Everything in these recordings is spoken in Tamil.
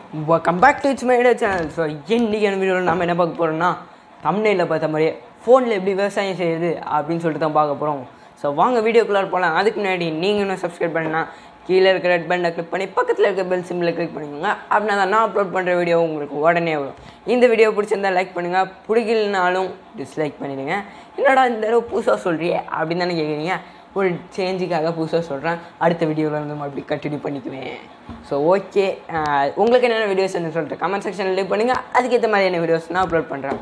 welcome back to it's my channel so இன்றைக்கான வீடியோவில் நம்ம என்ன பார்க்க போகிறோம்னா தமிழில் பார்த்த மாதிரியே ஃபோனில் எப்படி விவசாயம் செய்யுது அப்படின்னு சொல்லிட்டு தான் பார்க்க போகிறோம் ஸோ வாங்க வீடியோக்குள்ளே போகலாம் அதுக்கு முன்னாடி நீங்கள் இன்னும் சப்ஸ்கிரைப் பண்ணா கீழே இருக்கிற ரெட் பட்டனை கிளிக் பண்ணி பக்கத்தில் இருக்க பெல் சிம்பிளை கிளிக் பண்ணிக்கோங்க அப்படின்னா தான் நான் அப்லோட் பண்ணுற வீடியோ உங்களுக்கு உடனே வரும் இந்த வீடியோ பிடிச்சிருந்தா லைக் பண்ணுங்கள் பிடிக்கலனாலும் டிஸ்லைக் பண்ணிடுங்க என்னடா இந்த தடவை புதுசாக சொல்கிறியே அப்படின்னு தானே கேட்குறீங்க ஒரு சேஞ்சுக்காக புதுசாக சொல்கிறேன் அடுத்த வீடியோவில் வந்து மறுபடியும் கண்டினியூ பண்ணிக்குவேன் ஸோ ஓகே உங்களுக்கு என்னென்ன வீடியோஸ் சொல்லிட்டு கமெண்ட் செக்ஷனில் லீவ் பண்ணுங்கள் அதுக்கேற்ற மாதிரியான வீடியோஸ் நான் அப்லோட் பண்ணுறேன்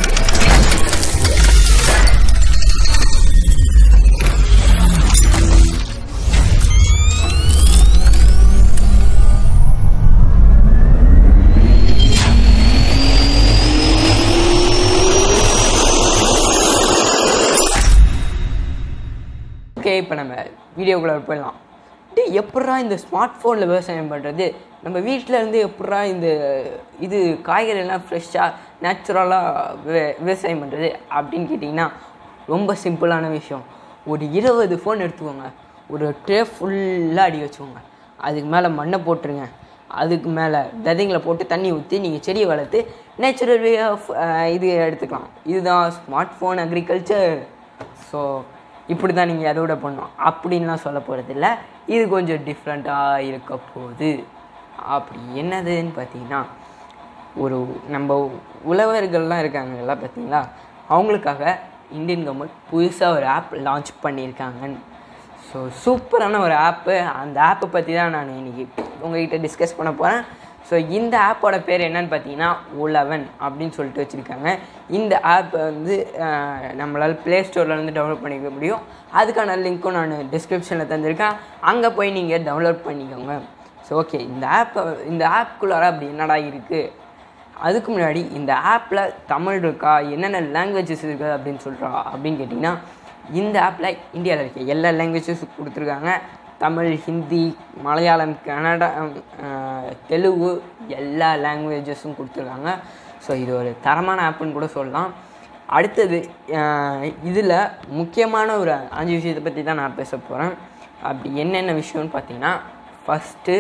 ஓகே இப்போ நம்ம வீடியோக்குள்ளே போயிடலாம் டே எப்பட்றா இந்த ஸ்மார்ட் ஃபோனில் விவசாயம் பண்ணுறது நம்ம வீட்டில் இருந்து எப்பட்றா இந்த இது காய்கறிலாம் ஃப்ரெஷ்ஷாக நேச்சுரலாக விவ விவசாயம் பண்ணுறது அப்படின்னு கேட்டிங்கன்னா ரொம்ப சிம்பிளான விஷயம் ஒரு இருபது ஃபோன் எடுத்துக்கோங்க ஒரு ட்ரே ஃபுல்லாக அடி வச்சுக்கோங்க அதுக்கு மேலே மண்ணை போட்டுருங்க அதுக்கு மேலே விதைங்களை போட்டு தண்ணி ஊற்றி நீங்கள் செடியை வளர்த்து நேச்சுரல் வே ஆஃப் இது எடுத்துக்கலாம் இதுதான் ஸ்மார்ட் ஃபோன் அக்ரிகல்ச்சர் ஸோ இப்படி தான் நீங்கள் அதோட பண்ணணும் அப்படின்லாம் சொல்ல போகிறதில்ல இது கொஞ்சம் டிஃப்ரெண்ட்டாக இருக்க போகுது அப்படி என்னதுன்னு பார்த்தீங்கன்னா ஒரு நம்ம உழவர்கள்லாம் இருக்காங்கல்ல பார்த்தீங்களா அவங்களுக்காக இந்தியன் கவர்மெண்ட் புதுசாக ஒரு ஆப் லான்ச் பண்ணியிருக்காங்கன்னு ஸோ சூப்பரான ஒரு ஆப்பு அந்த ஆப்பை பற்றி தான் நான் இன்றைக்கி உங்ககிட்ட டிஸ்கஸ் பண்ண போகிறேன் ஸோ இந்த ஆப்போட பேர் என்னன்னு பார்த்தீங்கன்னா உழவன் அப்படின்னு சொல்லிட்டு வச்சுருக்காங்க இந்த ஆப்பை வந்து அஹ், நம்மளால் ப்ளே ஸ்டோர்லேருந்து டவுன்லோட் பண்ணிக்க முடியும் அதுக்கான லிங்க்கும் நான் டிஸ்கிரிப்ஷனில் தந்திருக்கேன் அங்கே போய் நீங்கள் டவுன்லோட் பண்ணிக்கோங்க ஸோ ஓகே இந்த ஆப்பை இந்த ஆப்குள்ளார அப்படி என்னடா இருக்குது அதுக்கு முன்னாடி இந்த ஆப்பில் தமிழ் இருக்கா என்னென்ன லாங்குவேஜஸ் இருக்குது அப்படின்னு சொல்கிறா அப்படின்னு கேட்டிங்கன்னா இந்த ஆப்பில் இந்தியாவில் இருக்க எல்லா லாங்குவேஜஸும் கொடுத்துருக்காங்க தமிழ் ஹிந்தி மலையாளம் கன்னடா அஹ், தெலுங்கு எல்லா லாங்குவேஜஸும் கொடுத்துருக்காங்க ஸோ இது ஒரு தரமான ஆப்புன்னு கூட சொல்லலாம் அடுத்தது இதில் முக்கியமான ஒரு அஞ்சு விஷயத்தை பற்றி தான் நான் பேச போகிறேன் அப்படி என்னென்ன விஷயம்னு பார்த்தீங்கன்னா ஃபஸ்ட்டு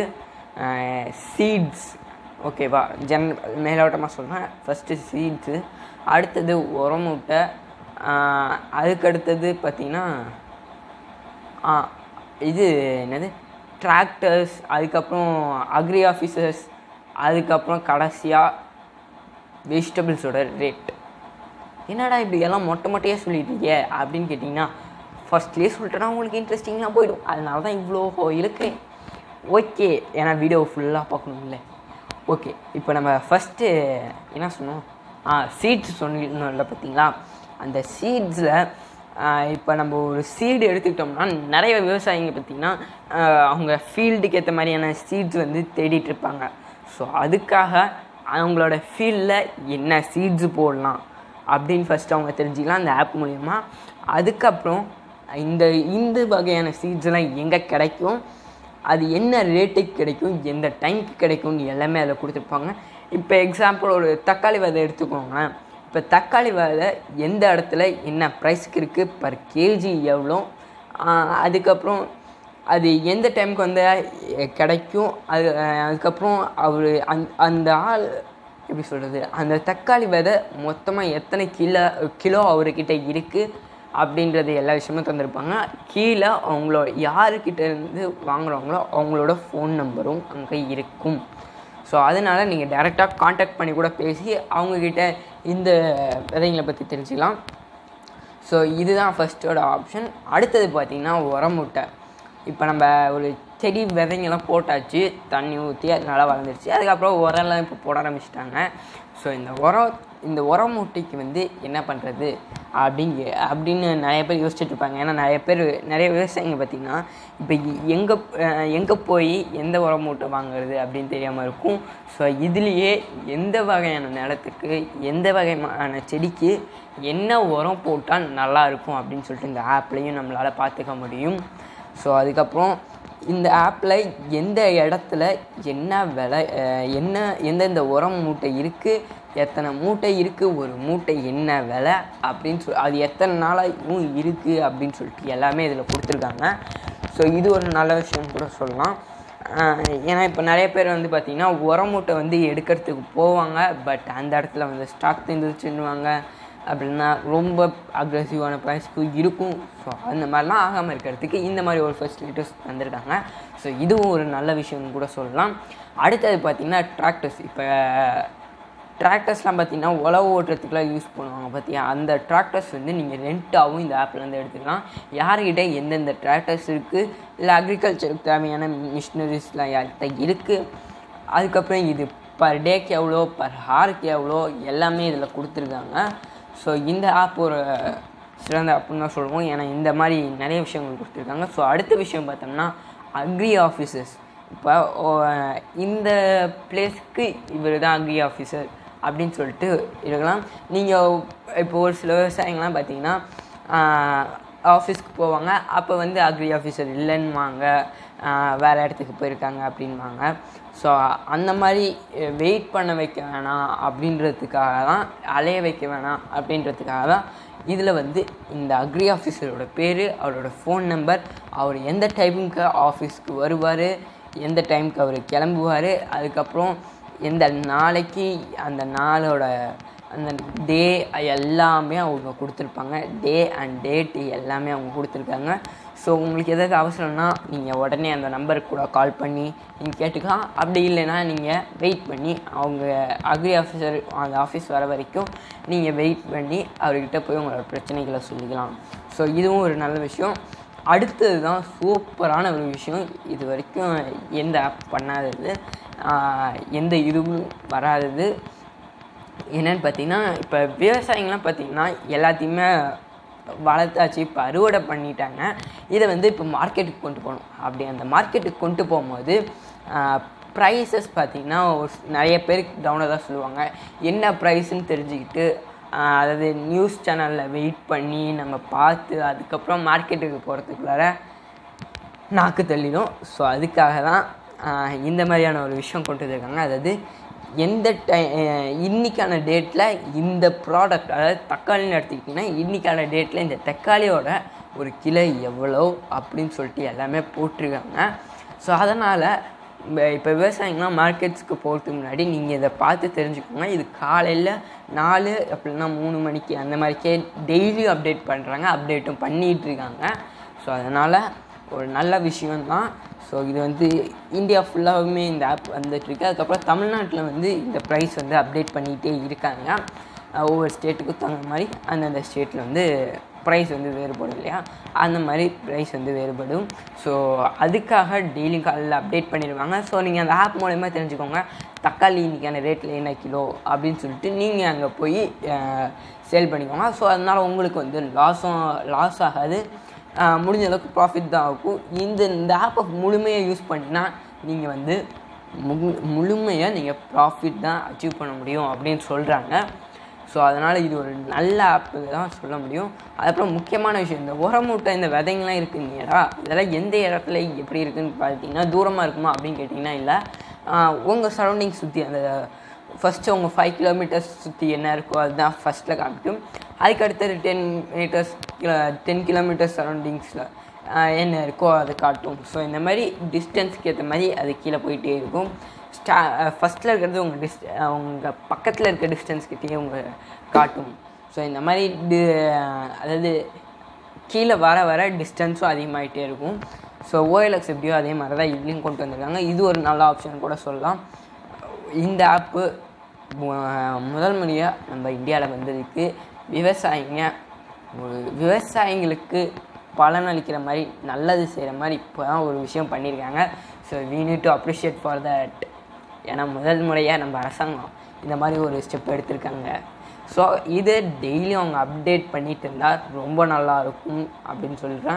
சீட்ஸ் ஓகேவா ஜென் மேலோட்டமாக சொல்கிறேன் ஃபஸ்ட்டு சீட்ஸு அடுத்தது உரமூட்டை ஆஹ் அதுக்கு அடுத்தது பார்த்திங்கன்னா ஆ இது என்னது டிராக்டர்ஸ் அதுக்கப்புறம் அக்ரி ஆஃபீஸர்ஸ் அதுக்கப்புறம் கடைசியாக வெஜிடபிள்ஸோட ரேட் என்னடா இப்படி எல்லாம் மொட்டை மொட்டையாக சொல்லிட்டீங்க அப்படின்னு கேட்டிங்கன்னா ஃபர்ஸ்ட்லேயே சொல்லிட்டேன்னா உங்களுக்கு இன்ட்ரெஸ்டிங்காக போயிடும் அதனால தான் இவ்வளோ இழுக்கிறேன் ஓகே ஏன்னா வீடியோ ஃபுல்லாக பார்க்கணும்ல ஓகே இப்போ நம்ம ஃபஸ்ட்டு என்ன சொன்னோம் ஆ சீட்ஸ் சொன்னோம்ல பார்த்தீங்களா அந்த சீட்ஸில் இப்போ நம்ம ஒரு சீடு எடுத்துக்கிட்டோம்னா நிறைய விவசாயிங்க பார்த்திங்கன்னா அவங்க ஃபீல்டுக்கு ஏற்ற மாதிரியான சீட்ஸ் வந்து தேடிட்டு இருப்பாங்க ஸோ அதுக்காக அவங்களோட ஃபீல்டில் என்ன சீட்ஸ் போடலாம் அப்படின்னு ஃபஸ்ட்டு அவங்க தெரிஞ்சுக்கலாம் அந்த ஆப் மூலிமா அதுக்கப்புறம் இந்த இந்த வகையான சீட்ஸ்லாம் எங்கே கிடைக்கும் அது என்ன ரேட்டுக்கு கிடைக்கும் எந்த டைமுக்கு கிடைக்கும்னு எல்லாமே அதில் கொடுத்துருப்பாங்க இப்போ எக்ஸாம்பிள் ஒரு தக்காளி விதை எடுத்துக்கோங்களேன் இப்போ தக்காளி விதை எந்த இடத்துல என்ன ப்ரைஸ்க்கு இருக்குது பர் கேஜி எவ்வளோ ஆஹ் அதுக்கப்புறம் அது எந்த டைமுக்கு வந்து அஹ், கிடைக்கும் அது அஹ், அதுக்கப்புறம் அவர் அந் அந்த ஆள் எப்படி சொல்கிறது அந்த தக்காளி விதை மொத்தமாக எத்தனை கிலோ கிலோ அவர்கிட்ட இருக்குது அப்படின்றது எல்லா விஷயமும் தந்திருப்பாங்க கீழே அவங்களோட யாருக்கிட்ட இருந்து வாங்குறாங்களோ அவங்களோட ஃபோன் நம்பரும் அங்கே இருக்கும் ஸோ அதனால் நீங்கள் டேரெக்டாக காண்டாக்ட் பண்ணி கூட பேசி அவங்கக்கிட்ட இந்த விதைங்களை பற்றி தெரிஞ்சுக்கலாம் ஸோ இதுதான் ஃபஸ்ட்டோட ஆப்ஷன் அடுத்தது பார்த்திங்கன்னா உரமுட்டை இப்போ நம்ம ஒரு செடி விதைங்கெல்லாம் போட்டாச்சு தண்ணி ஊற்றி அது நல்லா வளர்ந்துருச்சு அதுக்கப்புறம் உரம்லாம் இப்போ போட ஆரம்பிச்சிட்டாங்க ஸோ இந்த உரம் இந்த உரம் மூட்டைக்கு வந்து என்ன பண்ணுறது அப்படிங்க அப்படின்னு நிறைய பேர் யோசிச்சுட்டு இருப்பாங்க ஏன்னா நிறைய பேர் நிறைய விவசாயிங்க பார்த்திங்கன்னா இப்போ எங்கே எங்கே போய் எந்த உரம் மூட்டை வாங்குறது அப்படின்னு தெரியாமல் இருக்கும் ஸோ இதுலேயே எந்த வகையான நிலத்துக்கு எந்த வகையான செடிக்கு என்ன உரம் போட்டால் நல்லா இருக்கும் அப்படின்னு சொல்லிட்டு இந்த ஆப்லேயும் நம்மளால் பார்த்துக்க முடியும் ஸோ அதுக்கப்புறம் இந்த ஆப்பில் எந்த இடத்துல என்ன விலை அஹ், என்ன எந்தெந்த உரம் மூட்டை இருக்குது எத்தனை மூட்டை இருக்குது ஒரு மூட்டை என்ன விலை அப்படின்னு சொல் அது எத்தனை நாளாகவும் இருக்குது அப்படின்னு சொல்லிட்டு எல்லாமே இதில் கொடுத்துருக்காங்க ஸோ இது ஒரு நல்ல விஷயம் கூட சொல்லலாம் ஆஹ் ஏன்னா இப்போ நிறைய பேர் வந்து பார்த்திங்கன்னா உரமூட்டை வந்து எடுக்கிறதுக்கு போவாங்க பட் அந்த இடத்துல வந்து ஸ்டாக் தந்துச்சுன்னுவாங்க அப்படின்னா ரொம்ப அக்ரெசிவான ப்ரைஸ்க்கு இருக்கும் ஸோ அந்த மாதிரிலாம் ஆகாமல் இருக்கிறதுக்கு இந்த மாதிரி ஒரு ஃபெசிலிட்டிஸ் தந்திருக்காங்க ஸோ இதுவும் ஒரு நல்ல விஷயம்னு கூட சொல்லலாம் அடுத்தது பார்த்திங்கன்னா டிராக்டர்ஸ் இப்போ டிராக்டர்ஸ்லாம் பார்த்தீங்கன்னா உழவு ஓட்டுறதுக்குலாம் யூஸ் பண்ணுவாங்க பார்த்தியா அந்த டிராக்டர்ஸ் வந்து நீங்கள் ரெண்ட்டாகவும் இந்த ஆப்லேருந்து எடுத்துக்கலாம் யார்கிட்ட எந்தெந்த டிராக்டர்ஸ் இருக்குது இல்லை அக்ரிகல்ச்சருக்கு தேவையான மிஷினரிஸ்லாம் யார்கிட்ட இருக்குது அதுக்கப்புறம் இது பர் டேக்கு எவ்வளோ பர் ஹாருக்கு எவ்வளோ எல்லாமே இதில் கொடுத்துருக்காங்க ஸோ இந்த ஆப் ஒரு சிறந்த ஆப்புன்னு தான் சொல்லுவோம் ஏன்னா இந்த மாதிரி நிறைய விஷயங்கள் கொடுத்துருக்காங்க ஸோ அடுத்த விஷயம் பார்த்தோம்னா அக்ரி ஆஃபீஸர்ஸ் இப்போ ஓ- இந்த பிளேஸ்க்கு இவர் தான் அக்ரி ஆஃபீஸர் அப்படின்னு சொல்லிட்டு இருக்கலாம் நீங்கள் இப்போ ஒரு சில விவசாயிங்கள்லாம் பார்த்தீங்கன்னா ஆஃபீஸ்க்கு போவாங்க அப்போ வந்து அக்ரி ஆஃபீஸர் இல்லைன்னுவாங்க வேறு இடத்துக்கு போயிருக்காங்க அப்படின்வாங்க ஸோ அந்த மாதிரி வெயிட் பண்ண வைக்க வேணாம் அப்படின்றதுக்காக தான் அலைய வைக்க வேணாம் அப்படின்றதுக்காக தான் இதில் வந்து இந்த அக்ரி ஆஃபீஸரோட பேர் அவரோட ஃபோன் நம்பர் அவர் எந்த டைமுக்கு ஆஃபீஸ்க்கு வருவார் எந்த டைமுக்கு அவர் கிளம்புவார் அதுக்கப்புறம் எந்த நாளைக்கு அந்த நாளோட அந்த டே எல்லாமே அவங்க கொடுத்துருப்பாங்க டே அண்ட் டேட் எல்லாமே அவங்க கொடுத்துருக்காங்க ஸோ உங்களுக்கு எதாவது அவசரம்னா நீங்கள் உடனே அந்த நம்பருக்கு கூட கால் பண்ணி நீங்கள் கேட்டுக்கலாம் அப்படி இல்லைன்னா நீங்கள் வெயிட் பண்ணி அவங்க அக்ரி ஆஃபீஸர் அந்த ஆஃபீஸ் வர வரைக்கும் நீங்கள் வெயிட் பண்ணி அவர்கிட்ட போய் உங்களோட பிரச்சனைகளை சொல்லிக்கலாம் ஸோ இதுவும் ஒரு நல்ல விஷயம் அடுத்தது தான் சூப்பரான ஒரு விஷயம் இது வரைக்கும் எந்த ஆப் பண்ணாதது ஆஹ் எந்த இதுவும் வராதது என்னன்னு பார்த்தீங்கன்னா இப்போ விவசாயிங்களாம் பார்த்தீங்கன்னா எல்லாத்தையுமே வளர்த்தாச்சு இப்போ அறுவடை பண்ணிட்டாங்க இதை வந்து இப்போ மார்க்கெட்டுக்கு கொண்டு போகணும் அப்படி அந்த மார்க்கெட்டுக்கு கொண்டு போகும்போது ப்ரைஸஸ் பார்த்தீங்கன்னா ஒரு ஸ்- நிறைய பேருக்கு டவுனாக தான் சொல்லுவாங்க என்ன ப்ரைஸ்ன்னு தெரிஞ்சுக்கிட்டு ஆஹ் அதாவது நியூஸ் சேனலில் வெயிட் பண்ணி நம்ம பார்த்து அதுக்கப்புறம் மார்க்கெட்டுக்கு போகிறதுக்குள்ளார நாக்கு தள்ளிடும் ஸோ அதுக்காக தான் ஆஹ் இந்த மாதிரியான ஒரு விஷயம் கொண்டு வந்திருக்காங்க அதாவது எந்த டை இன்னைக்கான டேட்டில் இந்த ப்ராடக்ட் அதாவது தக்காளின்னு எடுத்துக்கிட்டிங்கன்னா இன்னைக்கான டேட்டில் இந்த தக்காளியோட ஒரு கிலோ எவ்வளோ அப்படின்னு சொல்லிட்டு எல்லாமே போட்டிருக்காங்க ஸோ அதனால் இப்போ விவசாயிங்களாம் மார்க்கெட்ஸ்க்கு போகிறதுக்கு முன்னாடி நீங்கள் இதை பார்த்து தெரிஞ்சுக்கோங்க இது காலையில் நாலு அப்படின்னா மூணு மணிக்கு அந்த மாதிரிக்கே டெய்லியும் அப்டேட் பண்ணுறாங்க அப்டேட்டும் பண்ணிகிட்டு இருக்காங்க ஸோ அதனால் ஒரு நல்ல விஷயம்தான் ஸோ இது வந்து இந்தியா ஃபுல்லாகவுமே இந்த ஆப் வந்துட்டுருக்கு அதுக்கப்புறம் தமிழ்நாட்டில் வந்து இந்த ப்ரைஸ் வந்து அப்டேட் பண்ணிகிட்டே இருக்காங்க அஹ் ஒவ்வொரு ஸ்டேட்டுக்கும் தகுந்த மாதிரி அந்தந்த ஸ்டேட்டில் வந்து ப்ரைஸ் வந்து வேறுபடும் இல்லையா அந்த மாதிரி ப்ரைஸ் வந்து வேறுபடும் ஸோ அதுக்காக டெய்லி காலையில் அப்டேட் பண்ணிடுவாங்க ஸோ நீங்கள் அந்த ஆப் மூலயமா தெரிஞ்சுக்கோங்க தக்காளி இன்றைக்கான ரேட்டில் என்ன கிலோ அப்படின்னு சொல்லிட்டு நீங்கள் அங்கே போய் சேல் பண்ணிக்கோங்க ஸோ அதனால் உங்களுக்கு வந்து லாஸும் லாஸ் ஆகாது ஆஹ் முடிஞ்ச அளவுக்கு ப்ராஃபிட் தான் ஆகும் இந்த இந்த ஆப்பை முழுமையாக யூஸ் பண்ணினா நீங்கள் வந்து முழு முழுமையாக நீங்கள் ப்ராஃபிட் தான் அச்சீவ் பண்ண முடியும் அப்படின்னு சொல்கிறாங்க ஸோ அதனால் இது ஒரு நல்ல ஆப்பு தான் சொல்ல முடியும் அதுக்கப்புறம் முக்கியமான விஷயம் இந்த உரமூட்டை இந்த விதைங்கள்லாம் இருக்குங்கடா இதெல்லாம் எந்த இடத்துல எப்படி இருக்குன்னு பார்த்தீங்கன்னா தூரமாக இருக்குமா அப்படின்னு கேட்டிங்கன்னா இல்லை உங்கள் சரௌண்டிங் சுற்றி அந்த ஃபஸ்ட்டு உங்கள் ஃபைவ் கிலோமீட்டர்ஸ் சுற்றி என்ன இருக்கோ அதுதான் ஃபஸ்ட்டில் காமிக்கும் அதுக்கு அடுத்தது டென் மீட்டர்ஸ் டென் கிலோமீட்டர்ஸ் சரௌண்டிங்ஸில் என்ன இருக்கோ அது காட்டும் ஸோ இந்த மாதிரி டிஸ்டன்ஸ்க்கு ஏற்ற மாதிரி அது கீழே போயிட்டே இருக்கும் ஸ்டா ஃபஸ்ட்டில் இருக்கிறது உங்கள் டிஸ் உங்கள் பக்கத்தில் இருக்க டிஸ்டன்ஸ் கிட்டேயே உங்கள் காட்டும் ஸோ இந்த மாதிரி டி அதாவது கீழே வர வர டிஸ்டன்ஸும் அதிகமாகிட்டே இருக்கும் ஸோ ஓஎல்எக்ஸ் எப்படியோ அதே மாதிரி தான் இதுலேயும் கொண்டு வந்திருக்காங்க இது ஒரு நல்ல ஆப்ஷன் கூட சொல்லலாம் இந்த ஆப்பு முதல் முறையாக நம்ம இந்தியாவில் வந்ததுக்கு விவசாயிங்க ஒரு விவசாயிங்களுக்கு பலன் அளிக்கிற மாதிரி நல்லது செய்கிற மாதிரி இப்போ தான் ஒரு விஷயம் பண்ணியிருக்காங்க so we need to appreciate for that ஏன்னா முதல் முறையாக நம்ம அரசாங்கம் இந்த மாதிரி ஒரு ஸ்டெப் எடுத்திருக்காங்க ஸோ இதை டெய்லியும் அவங்க அப்டேட் பண்ணிட்டு இருந்தால் ரொம்ப நல்லா இருக்கும் அப்படின்னு சொல்கிறேன்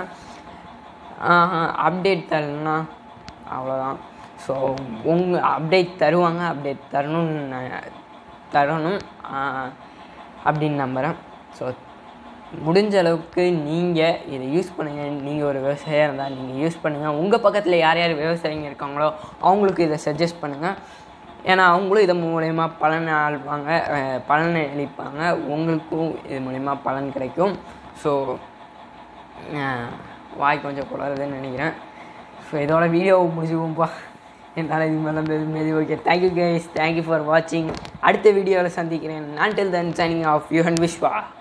அப்டேட் தரலன்னா அவ்வளோதான் ஸோ உங்கள் அப்டேட் தருவாங்க அப்டேட் தரணும்னு நான் தரணும் ஆஹ் அப்படின்னு நம்புகிறேன் ஸோ முடிஞ்ச அளவுக்கு நீங்கள் இதை யூஸ் பண்ணுங்கள் நீங்கள் ஒரு விவசாயியாக இருந்தால் நீங்கள் யூஸ் பண்ணுங்கள் உங்கள் பக்கத்தில் யார் யார் விவசாயிங்க இருக்காங்களோ அவங்களுக்கு இதை சஜஸ்ட் பண்ணுங்கள் ஏன்னா அவங்களும் இதன் மூலயமா பலன் ஆழ்வாங்க அஹ் பலன் அளிப்பாங்க உங்களுக்கும் இது மூலயமா பலன் கிடைக்கும் ஸோ வாய் கொஞ்சம் குளறுதுன்னு நினைக்கிறேன் ஸோ இதோட வீடியோ முடிச்சுக்குவோம்ப்பா என்னால் இது மேலே மீது okay thank you guys thank you for வாட்சிங் அடுத்த வீடியோவில் சந்திக்கிறேன் நான்டில் தன் சைனிங் ஆஃப் யூஹன் விஸ்வா